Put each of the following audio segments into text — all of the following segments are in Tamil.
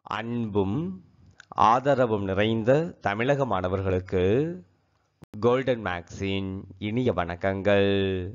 அன்பும் ஆதரவும் நிறைந்த தமிழக மாணவர்களுக்கு கோல்டன் மேக்ஸின் இனிய வணக்கங்கள்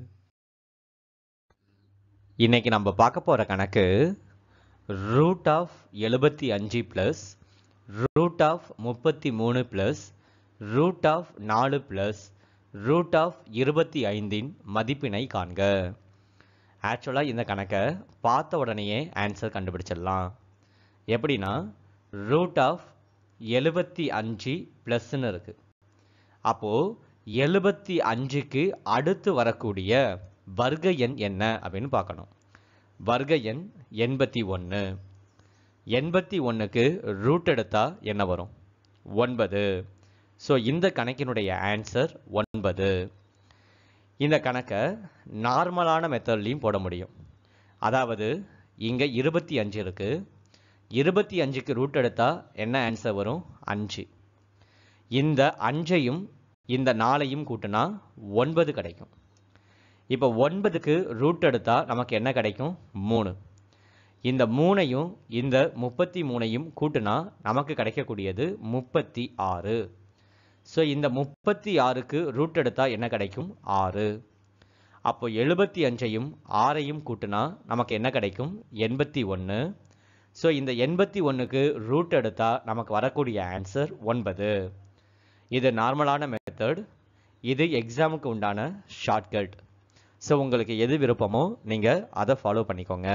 இன்னைக்கு நம்ம பார்க்க போற கணக்கு ரூட் ஆஃப் எழுபத்தி அஞ்சு ப்ளஸ் ரூட் ஆஃப் முப்பத்தி மூணு ப்ளஸ் ரூட் ஆஃப் நாலு ப்ளஸ் ரூட் ஆஃப் இருபத்தி ஐந்தின் மதிப்பினை காண்க ஆக்சுவலாக இந்த கணக்கை பார்த்த உடனேயே ஆன்சர் கண்டுபிடிச்சிடலாம் எப்படின்னா ரூட் ஆஃப் எழுபத்தி அஞ்சு ப்ளஸ்ன்னு இருக்கு அப்போது எழுபத்தி அஞ்சுக்கு அடுத்து வரக்கூடிய வர்க்க எண் என்ன அப்படின்னு பார்க்கணும் வர்க்க எண் எண்பத்தி ஒன்று எண்பத்தி ஒன்றுக்கு ரூட் எடுத்தால் என்ன வரும் ஒன்பது ஸோ இந்த கணக்கினுடைய ஆன்சர் ஒன்பது இந்த கணக்கை நார்மலான மெத்தட்லையும் போட முடியும் அதாவது இங்கே இருபத்தி அஞ்சு இருக்குது இருபத்தி அஞ்சுக்கு ரூட் எடுத்தால் என்ன ஆன்சர் வரும் அஞ்சு இந்த அஞ்சையும் இந்த நாலையும் கூட்டினா ஒன்பது கிடைக்கும் இப்போ ஒன்பதுக்கு ரூட் எடுத்தால் நமக்கு என்ன கிடைக்கும் மூணு இந்த மூணையும் இந்த முப்பத்தி மூணையும் கூட்டினா நமக்கு கிடைக்கக்கூடியது முப்பத்தி ஆறு ஸோ இந்த முப்பத்தி ஆறுக்கு ரூட் எடுத்தால் என்ன கிடைக்கும் ஆறு அப்போ எழுபத்தி அஞ்சையும் ஆறையும் கூட்டினா நமக்கு என்ன கிடைக்கும் எண்பத்தி ஒன்று ஸோ இந்த எண்பத்தி ஒன்றுக்கு ரூட் எடுத்தால் நமக்கு வரக்கூடிய ஆன்சர் ஒன்பது இது நார்மலான மெத்தட் இது எக்ஸாமுக்கு உண்டான ஷார்ட்கட் ஸோ உங்களுக்கு எது விருப்பமோ நீங்கள் அதை ஃபாலோ பண்ணிக்கோங்க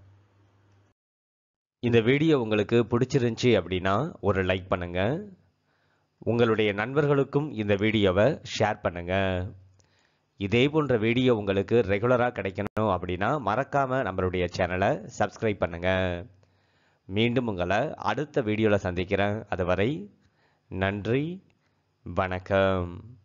இந்த வீடியோ உங்களுக்கு பிடிச்சிருந்துச்சி அப்படின்னா ஒரு லைக் பண்ணுங்க உங்களுடைய நண்பர்களுக்கும் இந்த வீடியோவை ஷேர் பண்ணுங்க இதே போன்ற வீடியோ உங்களுக்கு ரெகுலராக கிடைக்கணும் அப்படின்னா மறக்காம நம்மளுடைய சேனலை சப்ஸ்கிரைப் பண்ணுங்க மீண்டும் உங்களை அடுத்த வீடியோவில் சந்திக்கிறேன் அதுவரை நன்றி வணக்கம்